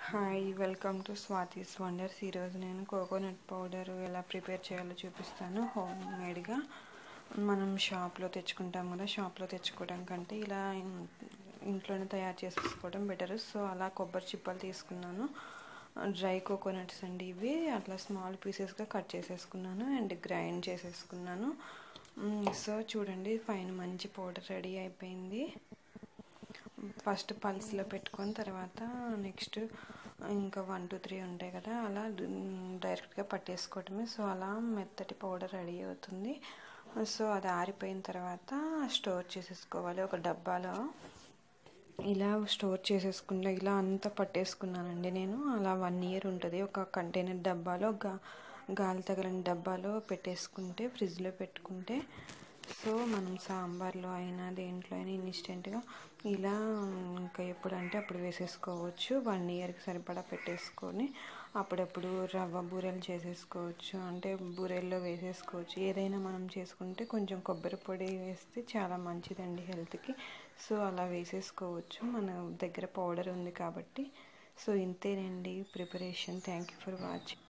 hi welcome to Swathi's wonders ఈరోజు నేను coconut powder ఎలా ప్రిపేర్ చేయాలో చూపిస్తాను హోమ్ మేడ్గా మనం షాప్లో తెచ్చుకుంటాం కదా షాప్లో తెచ్చుకోవడం కంటే ఇలా ఇన్- ఇంట్లోనే తయారు చేసేసుకోవడం బెటర్ సో అలా కొబ్బరి చిప్పలు తీసుకున్నాను డ్రై కోకోనట్స్ అండి ఇవి అట్లా స్మాల్ పీసెస్గా కట్ చేసేసుకున్నాను అండ్ గ్రైండ్ చేసేసుకున్నాను మ్, సో చూడండి పైన మంచి పౌడర్ రెడీ అయిపోయింది ఫస్ట్ పల్స్లో పెట్టుకొని తర్వాత నెక్స్ట్ ఇంకా వన్ టూ త్రీ ఉంటాయి కదా అలా డైరెక్ట్గా పట్టేసుకోవటమే సో అలా మెత్తటి పౌడర్ రెడీ అవుతుంది సో అది ఆరిపోయిన తర్వాత స్టోర్ చేసేసుకోవాలి ఒక డబ్బాలో ఇలా స్టోర్ చేసేసుకున్నా ఇలా అంతా పట్టేసుకున్నానండి నేను అలా వన్ ఇయర్ ఉంటుంది ఒక కంటైనర్ డబ్బాలో గా గాలి తగలని డబ్బాలో పెట్టేసుకుంటే ఫ్రిడ్జ్లో పెట్టుకుంటే సో మనం సాంబార్లో అయినా దేంట్లో అయినా ఇన్స్టెంట్గా ఇలా ఇంకా ఎప్పుడంటే అప్పుడు వేసేసుకోవచ్చు వన్ ఇయర్కి సరిపడా పెట్టేసుకొని అప్పుడప్పుడు రవ్వ బూరెలు చేసేసుకోవచ్చు అంటే బూరెల్లో వేసేసుకోవచ్చు ఏదైనా మనం చేసుకుంటే కొంచెం కొబ్బరి పొడి వేస్తే చాలా మంచిదండి హెల్త్కి సో అలా వేసేసుకోవచ్చు మన దగ్గర పౌడర్ ఉంది కాబట్టి సో ఇంతేనండి preparation thank you for watching